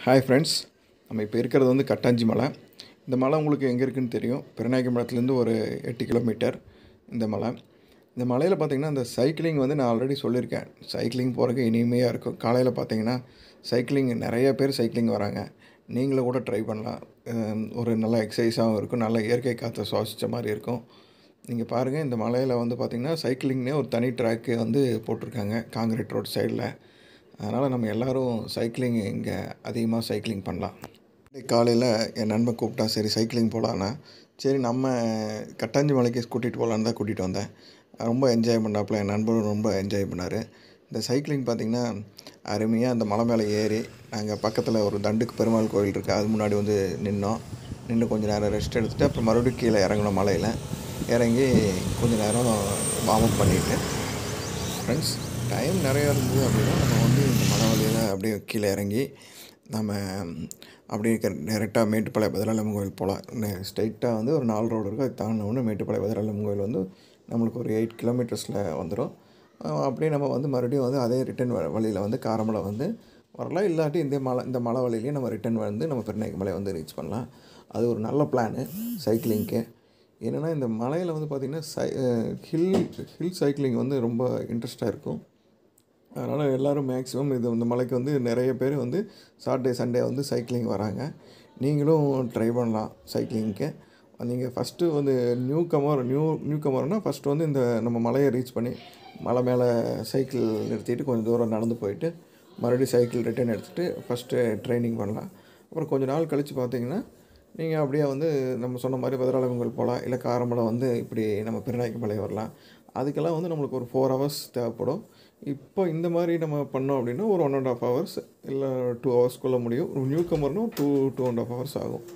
hi friends நம்ம இப்போ இருக்கிறது வந்து கட்டாஞ்சி மலை இந்த மலை உங்களுக்கு எங்கே இருக்குன்னு தெரியும் பெருநாயக்க மலத்துலேருந்து ஒரு எட்டு கிலோமீட்டர் இந்த மலை இந்த மலையில் பார்த்தீங்கன்னா இந்த சைக்கிளிங் வந்து நான் ஆல்ரெடி சொல்லியிருக்கேன் சைக்கிளிங் போகிறதுக்கு இனிமையாக இருக்கும் காலையில் பார்த்தீங்கன்னா சைக்கிளிங் நிறைய பேர் சைக்கிளிங் வராங்க நீங்களும் கூட ட்ரை பண்ணலாம் அஹ் ஒரு நல்ல எக்ஸசைஸாகவும் இருக்கும் நல்ல இயற்கை காற்றை சுவாசித்த மாதிரி இருக்கும் நீங்கள் பாருங்கள் இந்த மலையில் வந்து பார்த்திங்கன்னா சைக்கிளிங்னே ஒரு தனி ட்ராக்கு வந்து போட்டிருக்காங்க காங்கிரீட் ரோட் சைடில் அதனால் நம்ம எல்லோரும் சைக்கிளிங் இங்கே அதிகமாக சைக்கிளிங் பண்ணலாம் இன்னைக்கு காலையில் என் நண்பன் கூப்பிட்டா சரி சைக்கிளிங் போகலான்னா சரி நம்ம கட்டாஞ்சி மலைக்கு கூட்டிகிட்டு போகலான்னு தான் கூட்டிகிட்டு வந்தேன் ரொம்ப என்ஜாய் பண்ணாப்புல என் நண்பரும் ரொம்ப என்ஜாய் பண்ணார் இந்த சைக்கிளிங் பார்த்திங்கன்னா அருமையாக அந்த மலை மேலே ஏறி நாங்கள் பக்கத்தில் ஒரு தண்டுக்கு பெருமாள் கோயில் இருக்குது அது முன்னாடி வந்து நின்னோம் நின்று கொஞ்சம் நேரம் ரெஸ்ட் எடுத்துகிட்டு அப்புறம் மறுபடியும் கீழே இறங்கணும் மலையில் இறங்கி கொஞ்ச நேரம் வார்ம் அப் பண்ணிவிட்டு ஃப்ரெண்ட்ஸ் டைம் நிறையா இருந்தது அப்படின்னா நம்ம வந்து இந்த மலை வழியில் அப்படியே கீழே இறங்கி நம்ம அப்படியே டேரெக்டாக மேட்டுப்பாளையம் பதிலாளம்மன் கோயில் போகலாம் ஸ்ட்ரைட்டாக வந்து ஒரு நாலு ரோடு இருக்குது அது தாண்டினோடனே மேட்டுப்பாளையம் பதிலாளம்மன் கோயில் வந்து நம்மளுக்கு ஒரு எயிட் கிலோமீட்டர்ஸில் வந்துடும் அப்படியே நம்ம வந்து மறுபடியும் வந்து அதே ரிட்டன் வழியில் வந்து காரமலை வந்து வரலாம் இல்லாட்டி இந்த மலை இந்த மலை வழியிலேயே நம்ம ரிட்டன் வந்து நம்ம பெருநாய்க்கு மலை வந்து ரீச் பண்ணலாம் அது ஒரு நல்ல பிளானு சைக்கிளிங்க்கு என்னென்னா இந்த மலையில் வந்து பார்த்திங்கன்னா சை ஹில் ஹில் சைக்கிளிங் வந்து ரொம்ப இன்ட்ரெஸ்ட்டாக இருக்கும் அதனால் எல்லோரும் மேக்ஸிமம் இது இந்த மலைக்கு வந்து நிறைய பேர் வந்து சாட்டர்டே சண்டே வந்து சைக்கிளிங் வராங்க நீங்களும் ட்ரை பண்ணலாம் சைக்கிளிங்க்கு நீங்கள் ஃபஸ்ட்டு வந்து நியூ கமர் நியூ நியூ கமர்னால் ஃபஸ்ட்டு வந்து இந்த நம்ம மலையை ரீச் பண்ணி மலை மேலே சைக்கிள் நிறுத்திட்டு கொஞ்சம் தூரம் நடந்து போயிட்டு மறுபடியும் சைக்கிள் ரிட்டர்ன் எடுத்துகிட்டு ஃபஸ்ட்டு ட்ரைனிங் பண்ணலாம் அப்புறம் கொஞ்சம் நாள் கழித்து பார்த்தீங்கன்னா நீங்கள் அப்படியே வந்து நம்ம சொன்ன மாதிரி பதிராளமங்கல் போகலாம் இல்லை காரமலை வந்து இப்படி நம்ம பெருநாய்க்கு மலை வரலாம் அதுக்கெல்லாம் வந்து நம்மளுக்கு ஒரு ஃபோர் ஹவர்ஸ் தேவைப்படும் இப்போ இந்த மாதிரி நம்ம பண்ணோம் அப்படின்னா ஒரு ஒன் அண்ட் ஆஃப் ஹவர்ஸ் இல்லை டூ ஹவர்ஸ்க்குள்ளே முடியும் ஒரு நியூ கமர்னால் two two and half hours ஆகும்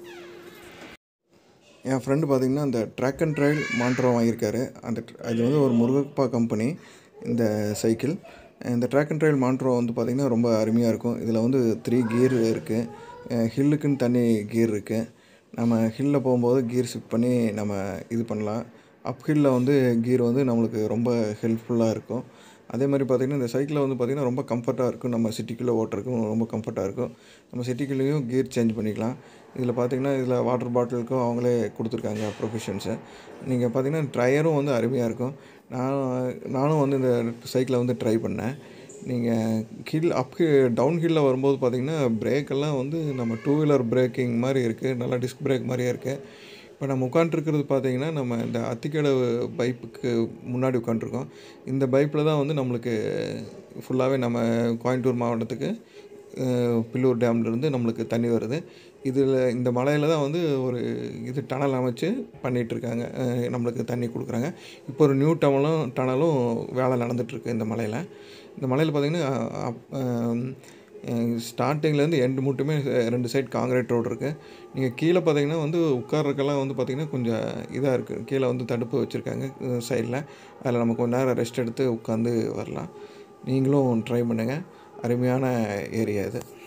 என் ஃப்ரெண்டு பார்த்திங்கன்னா அந்த ட்ராக் அண்ட் ட்ரைல் மாண்ட்ரோ வாங்கியிருக்காரு அந்த அது வந்து ஒரு முருகப்பா கம்பெனி இந்த சைக்கிள் இந்த ட்ராக் அண்ட் ட்ரைல் மாண்ட்ரோ வந்து பார்த்திங்கன்னா ரொம்ப அருமையாக இருக்கும் இதில் வந்து த்ரீ கியர் இருக்குது ஹில்லுக்குன்னு தனி கியர் இருக்குது நம்ம ஹில்லில் போகும்போது கியர் ஷிஃப்ட் பண்ணி நம்ம இது பண்ணலாம் அப் ஹில்லில் வந்து கியர் வந்து நம்மளுக்கு ரொம்ப ஹெல்ப்ஃபுல்லாக இருக்கும் அதே மாதிரி பார்த்திங்கன்னா இந்த சைக்கிளில் வந்து பார்த்திங்கன்னா ரொம்ப கம்ஃபர்ட்டாக இருக்கும் நம்ம சிட்டிக்குள்ளே ஓட்டுறதுக்கும் ரொம்ப கம்ஃபர்ட்டாக இருக்கும் நம்ம சிட்டிக்குள்ளேயும் கியர் சேஞ்ச் பண்ணிக்கலாம் இதில் பார்த்திங்கன்னா இதில் வாட்டர் பாட்டிலுக்கும் அவங்களே கொடுத்துருக்காங்க ப்ரொஃபஷன்ஸு நீங்கள் பார்த்திங்கன்னா ட்ரையரும் வந்து அருமையாக இருக்கும் நான் நானும் வந்து இந்த சைக்கிளை வந்து ட்ரை பண்ணேன் நீங்கள் ஹில் அப் டவுன் ஹில்லில் வரும்போது பார்த்திங்கன்னா பிரேக்கெல்லாம் வந்து நம்ம டூ வீலர் பிரேக்கிங் மாதிரி இருக்குது நல்லா டிஸ்க் பிரேக் மாதிரியே இருக்குது இப்போ நம்ம உட்காண்ட்ருக்கிறது பார்த்திங்கன்னா நம்ம இந்த அத்திக்கடவு பைப்புக்கு முன்னாடி உட்காண்ட்ருக்கோம் இந்த பைப்பில் தான் வந்து நம்மளுக்கு ஃபுல்லாகவே நம்ம கோயம்புத்தூர் மாவட்டத்துக்கு பில்லூர் டேம்லேருந்து நம்மளுக்கு தண்ணி வருது இதில் இந்த மலையில் தான் வந்து ஒரு இது டனல் அமைச்சு பண்ணிகிட்ருக்காங்க நம்மளுக்கு தண்ணி கொடுக்குறாங்க இப்போ ஒரு நியூ டனலும் டனலும் வேலை நடந்துகிட்ருக்கு இந்த மலையில் இந்த மலையில் பார்த்திங்கன்னா ஸ்டார்டிங்லேருந்து எண்டு மட்டுமே ரெண்டு சைட் காங்கிரீட் ரோடு இருக்குது நீங்கள் கீழே பார்த்தீங்கன்னா வந்து உட்கார்றதுக்கெல்லாம் வந்து பார்த்திங்கன்னா கொஞ்சம் இதாக இருக்குது கீழே வந்து தடுப்பு வச்சுருக்காங்க சைடில் அதில் நம்ம கொஞ்ச நேரம் ரெஸ்ட் எடுத்து உட்காந்து வரலாம் நீங்களும் ட்ரை பண்ணுங்கள் அருமையான ஏரியா இது